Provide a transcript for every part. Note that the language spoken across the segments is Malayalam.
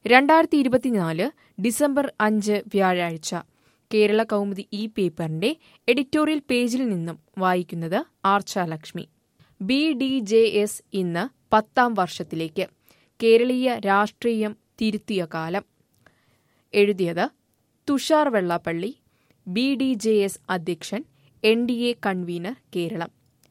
രണ്ടായിരത്തി ഇരുപത്തിനാല് ഡിസംബർ അഞ്ച് വ്യാഴാഴ്ച കേരള കൗമുദി ഈ പേപ്പറിന്റെ എഡിറ്റോറിയൽ പേജിൽ നിന്നും വായിക്കുന്നത് Archa Lakshmi B D J S ഇന്ന് പത്താം വർഷത്തിലേക്ക് കേരളീയ രാഷ്ട്രീയം തിരുത്തിയ കാലം എഴുതിയത് Thushar Vellappally B D J S അധ്യക്ഷൻ N D A convener Keralam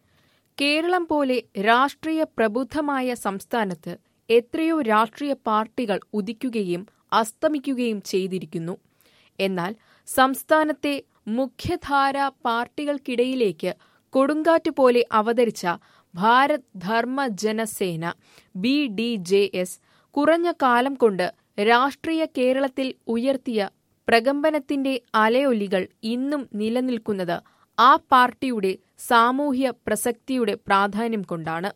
Keralam പോലെ രാഷ്ട്രീയ പ്രബുദ്ധമായ സംസ്ഥാനത്ത് എത്രയോ രാഷ്ട്രീയ പാർട്ടികൾ ഉദിക്കുകയും അസ്തമിക്കുകയും ചെയ്തിരിക്കുന്നു എന്നാൽ സംസ്ഥാനത്തെ മുഖ്യധാര പാർട്ടികൾക്കിടയിലേക്ക് കൊടുങ്കാറ്റ് പോലെ അവതരിച്ച Bharat Dharma Janasena B D J S കുറഞ്ഞ കാലം കൊണ്ട് രാഷ്ട്രീയ കേരളത്തിൽ ഉയർത്തിയ പ്രകമ്പനത്തിന്റെ അലയൊലികൾ ഇന്നും നിലനിൽക്കുന്നത് ആ പാർട്ടിയുടെ സാമൂഹ്യ പ്രസക്തിയുടെ പ്രാധാന്യം കൊണ്ടാണ്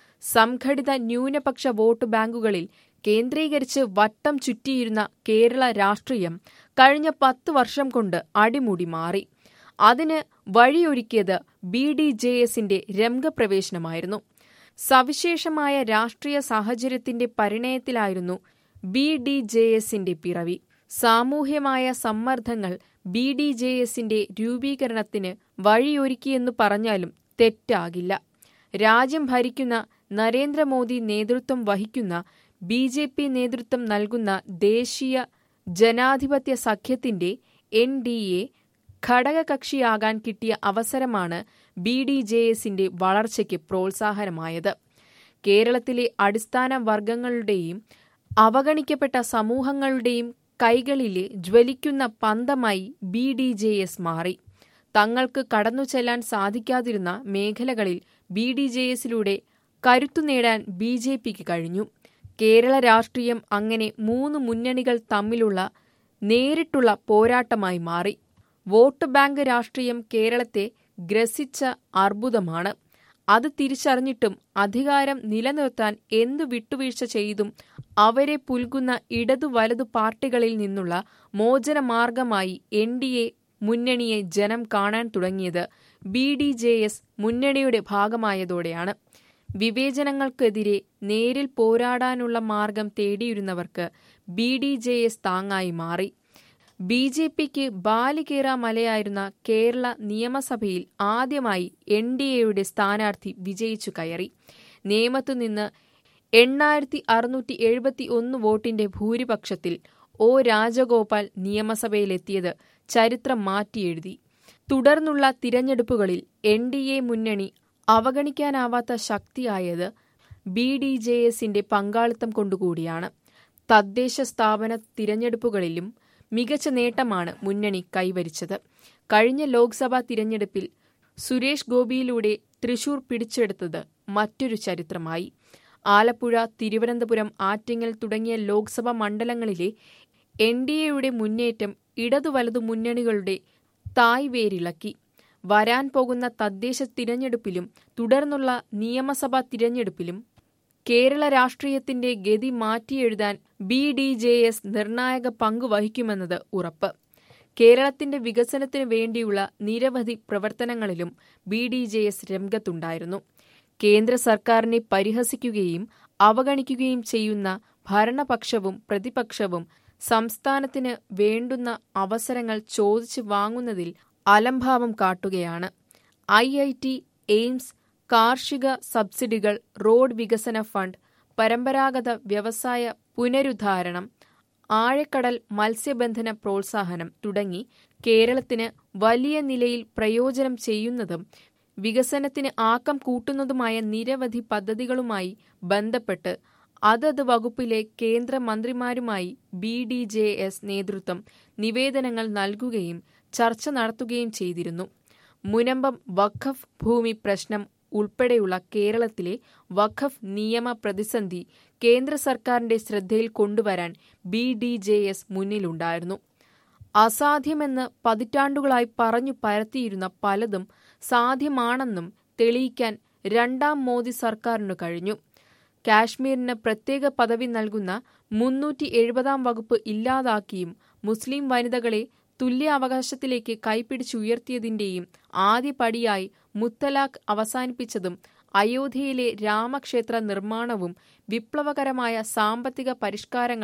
സംഘടിത ന്യൂനപക്ഷ വോട്ട് ബാങ്കുകളിൽ കേന്ദ്രീകരിച്ച് വട്ടം ചുറ്റിയിരുന്ന കേരള രാഷ്ട്രീയം കഴിഞ്ഞ പത്ത് വർഷം കൊണ്ട് അടിമുടി മാറി അതിന് വഴിയൊരുക്കിയത് ബി ഡി ജെ എസിന്റെ രംഗപ്രവേശനമായിരുന്നു സവിശേഷമായ രാഷ്ട്രീയ സാഹചര്യത്തിന്റെ പരിണയത്തിലായിരുന്നു ബി ഡി ജെ എസിന്റെ പിറവി സാമൂഹ്യമായ സമ്മർദ്ദങ്ങൾ ബി ഡി ജെ എസിന്റെ രൂപീകരണത്തിന് വഴിയൊരുക്കിയെന്നു പറഞ്ഞാലും തെറ്റാകില്ല രാജ്യം ഭരിക്കുന്ന നരേന്ദ്രമോദി നേതൃത്വം വഹിക്കുന്ന ബി ജെ പി നേതൃത്വം നൽകുന്ന ദേശീയ ജനാധിപത്യ സഖ്യത്തിന്റെ എൻ ഡി എ ഘടകകക്ഷിയാകാൻ കിട്ടിയ അവസരമാണ് ബി ഡി ജെ എസിന്റെ വളർച്ചയ്ക്ക് പ്രോത്സാഹനമായത് കേരളത്തിലെ അടിസ്ഥാന വർഗങ്ങളുടെയും അവഗണിക്കപ്പെട്ട സമൂഹങ്ങളുടെയും കൈകളിലെ ജ്വലിക്കുന്ന പന്തമായി ബി ഡി ജെ എസ് മാറി തങ്ങൾക്ക് കടന്നു ചെല്ലാൻ സാധിക്കാതിരുന്ന മേഖലകളിൽ ബി ഡി ജെ എസിലൂടെ കരുത്തു നേടാൻ ബി ജെ പിക്ക് കഴിഞ്ഞു കേരള രാഷ്ട്രീയം അങ്ങനെ മൂന്ന് മുന്നണികൾ തമ്മിലുള്ള നേരിട്ടുള്ള പോരാട്ടമായി മാറി വോട്ട് ബാങ്ക് രാഷ്ട്രീയം കേരളത്തെ ഗ്രസിച്ച അർബുദമാണ് അത് തിരിച്ചറിഞ്ഞിട്ടും അധികാരം നിലനിർത്താൻ എന്തു വിട്ടുവീഴ്ച ചെയ്തും അവരെ പുൽകുന്ന ഇടതു വലതു പാർട്ടികളിൽ നിന്നുള്ള മോചനമാർഗമായി എൻ ഡി എ മുന്നണിയെ ജനം കാണാൻ തുടങ്ങിയത് ബി ഡി ജെ എസ് മുന്നണിയുടെ ഭാഗമായതോടെയാണ് വിവേചനങ്ങൾക്കെതിരെ നേരിൽ പോരാടാനുള്ള മാർഗം തേടിയിരുന്നവർക്ക് ബി ഡി ജെ എസ് താങ്ങായി മാറി ബി ജെ പിക്ക് ബാലികേറ മലയായിരുന്ന കേരള നിയമസഭയിൽ ആദ്യമായി എൻ ഡി എയുടെ സ്ഥാനാർത്ഥി വിജയിച്ചു കയറി നേമത്തുനിന്ന് എണ്ണായിരത്തി അറുന്നൂറ്റി എഴുപത്തി ഒന്ന് വോട്ടിന്റെ ഭൂരിപക്ഷത്തിൽ ഒ രാജഗോപാൽ നിയമസഭയിലെത്തിയത് ചരിത്രം മാറ്റിയെഴുതി തുടർന്നുള്ള തിരഞ്ഞെടുപ്പുകളിൽ എൻ ഡി എ മുന്നണി അവഗണിക്കാനാവാത്ത ശക്തിയായത് ബി ഡി ജെ എസിന്റെ പങ്കാളിത്തം കൊണ്ടുകൂടിയാണ് തദ്ദേശ സ്ഥാപന തിരഞ്ഞെടുപ്പുകളിലും മികച്ച നേട്ടമാണ് മുന്നണി കൈവരിച്ചത് കഴിഞ്ഞ ലോക്സഭാ തിരഞ്ഞെടുപ്പിൽ സുരേഷ് ഗോപിയിലൂടെ തൃശൂർ പിടിച്ചെടുത്തത് മറ്റൊരു ചരിത്രമായി ആലപ്പുഴ തിരുവനന്തപുരം ആറ്റിങ്ങൽ തുടങ്ങിയ ലോക്സഭാ മണ്ഡലങ്ങളിലെ എൻ ഡി എയുടെ മുന്നേറ്റം ഇടതു വലതു മുന്നണികളുടെ തായ്വേരിളക്കി വരാൻ പോകുന്ന തദ്ദേശ തിരഞ്ഞെടുപ്പിലും തുടർന്നുള്ള നിയമസഭാ തിരഞ്ഞെടുപ്പിലും കേരള രാഷ്ട്രീയത്തിന്റെ ഗതി മാറ്റിയെഴുതാൻ ബി ഡി ജെ എസ് നിർണായക പങ്ക് വഹിക്കുമെന്നത് ഉറപ്പ് കേരളത്തിന്റെ വികസനത്തിനു വേണ്ടിയുള്ള നിരവധി പ്രവർത്തനങ്ങളിലും ബി ഡി ജെ എസ് രംഗത്തുണ്ടായിരുന്നു കേന്ദ്ര സർക്കാരിനെ പരിഹസിക്കുകയും അവഗണിക്കുകയും ചെയ്യുന്ന ഭരണപക്ഷവും പ്രതിപക്ഷവും സംസ്ഥാനത്തിന് വേണ്ടുന്ന അവസരങ്ങൾ ചോദിച്ചു വാങ്ങുന്നതിൽ അലംഭാവം കാട്ടുകയാണ് ഐ ഐ ടി എയിംസ് കാർഷിക സബ്സിഡികൾ റോഡ് വികസന ഫണ്ട് പരമ്പരാഗത വ്യവസായ പുനരുദ്ധാരണം ആഴക്കടൽ മത്സ്യബന്ധന പ്രോത്സാഹനം തുടങ്ങി കേരളത്തിന് വലിയ നിലയിൽ പ്രയോജനം ചെയ്യുന്നതും വികസനത്തിന് ആക്കം കൂട്ടുന്നതുമായ നിരവധി പദ്ധതികളുമായി ബന്ധപ്പെട്ട് അതത് വകുപ്പിലെ കേന്ദ്രമന്ത്രിമാരുമായി ബി ഡി ജെ എസ് നേതൃത്വം നിവേദനങ്ങൾ നൽകുകയും ചർച്ച നടത്തുകയും ചെയ്തിരുന്നു മുനമ്പം വഖഫ് ഭൂമി പ്രശ്നം ഉൾപ്പെടെയുള്ള കേരളത്തിലെ വഖഫ് നിയമ പ്രതിസന്ധി കേന്ദ്ര സർക്കാരിന്റെ ശ്രദ്ധയിൽ കൊണ്ടുവരാൻ ബി ഡി ജെ എസ് മുന്നിലുണ്ടായിരുന്നു അസാധ്യമെന്ന് പതിറ്റാണ്ടുകളായി പറഞ്ഞു പരത്തിയിരുന്ന പലതും സാധ്യമാണെന്നും തെളിയിക്കാൻ രണ്ടാം മോദി സർക്കാരിനു കഴിഞ്ഞു കാശ്മീരിന് പ്രത്യേക പദവി നൽകുന്ന മുന്നൂറ്റി എഴുപതാം വകുപ്പ് ഇല്ലാതാക്കിയും മുസ്ലിം വനിതകളെ തുല്യാവകാശത്തിലേക്ക് കൈപ്പിടിച്ചുയർത്തിയതിന്റെയും ആദ്യപടിയായി മുത്തലാഖ് അവസാനിപ്പിച്ചതും അയോധ്യയിലെ രാമക്ഷേത്ര നിർമ്മാണവും വിപ്ലവകരമായ സാമ്പത്തിക പരിഷ്കാരങ്ങളും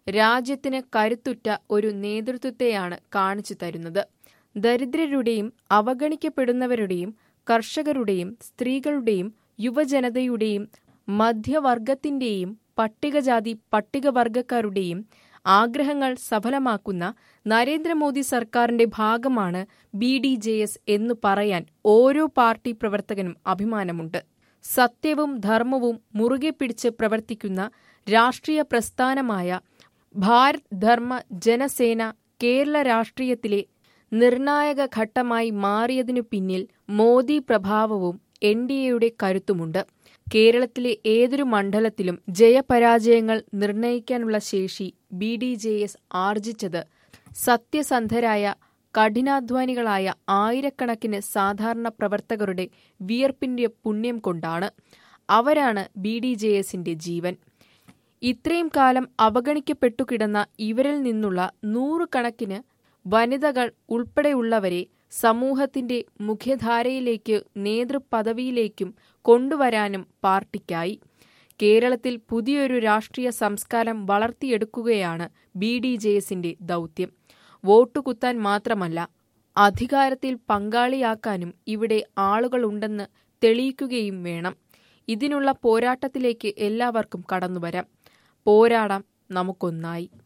രാജ്യത്തിന് കരുത്തുറ്റ ഒരു നേതൃത്വത്തെയാണ് കാണിച്ചു തരുന്നത് ദരിദ്രരുടെയും അവഗണിക്കപ്പെടുന്നവരുടെയും കർഷകരുടെയും സ്ത്രീകളുടെയും യുവജനതയുടെയും മധ്യവർഗത്തിന്റെയും പട്ടികജാതി പട്ടികവർഗക്കാരുടെയും ആഗ്രഹങ്ങൾ സഫലമാക്കുന്ന നരേന്ദ്രമോദി സർക്കാരിന്റെ ഭാഗമാണ് ബി ഡി ജെ എസ് എന്നു പറയാൻ ഓരോ പാർട്ടി പ്രവർത്തകനും അഭിമാനമുണ്ട് സത്യവും ധർമ്മവും മുറുകെ പിടിച്ച് പ്രവർത്തിക്കുന്ന രാഷ്ട്രീയ പ്രസ്ഥാനമായ ഭാരത് ധർമ്മ ജനസേന കേരള രാഷ്ട്രീയത്തിലെ നിർണായക ഘട്ടമായി മാറിയതിനു പിന്നിൽ മോദി പ്രഭാവവും എൻ ഡി എയുടെ കരുത്തുമുണ്ട് കേരളത്തിലെ ഏതൊരു മണ്ഡലത്തിലും ജയപരാജയങ്ങൾ നിർണയിക്കാനുള്ള ശേഷി ബി ഡി ജെ എസ് ആർജിച്ചത് സത്യസന്ധരായ കഠിനാധ്വാനികളായ ആയിരക്കണക്കിന് സാധാരണ പ്രവർത്തകരുടെ വിയർപ്പിന്റെ പുണ്യം കൊണ്ടാണ് അവരാണ് ബി ഡി ജെ എസിന്റെ ജീവൻ ഇത്രയും കാലം അവഗണിക്കപ്പെട്ടു കിടന്ന ഇവരിൽ നിന്നുള്ള നൂറുകണക്കിന് വനിതകൾ ഉൾപ്പെടെയുള്ളവരെ സമൂഹത്തിന്റെ മുഖ്യധാരയിലേക്ക് നേതൃപദവിയിലേക്കും കൊണ്ടുവരാനും പാർട്ടിക്കായി കേരളത്തിൽ പുതിയൊരു രാഷ്ട്രീയ സംസ്കാരം വളർത്തിയെടുക്കുകയാണ് ബി ഡി ജെ എസിന്റെ ദൗത്യം വോട്ടുകുത്താൻ മാത്രമല്ല അധികാരത്തിൽ പങ്കാളിയാക്കാനും ഇവിടെ ആളുകളുണ്ടെന്ന് തെളിയിക്കുകയും വേണം ഇതിനുള്ള പോരാട്ടത്തിലേക്ക് എല്ലാവർക്കും കടന്നുവരാം പോരാടാം നമുക്കൊന്നായി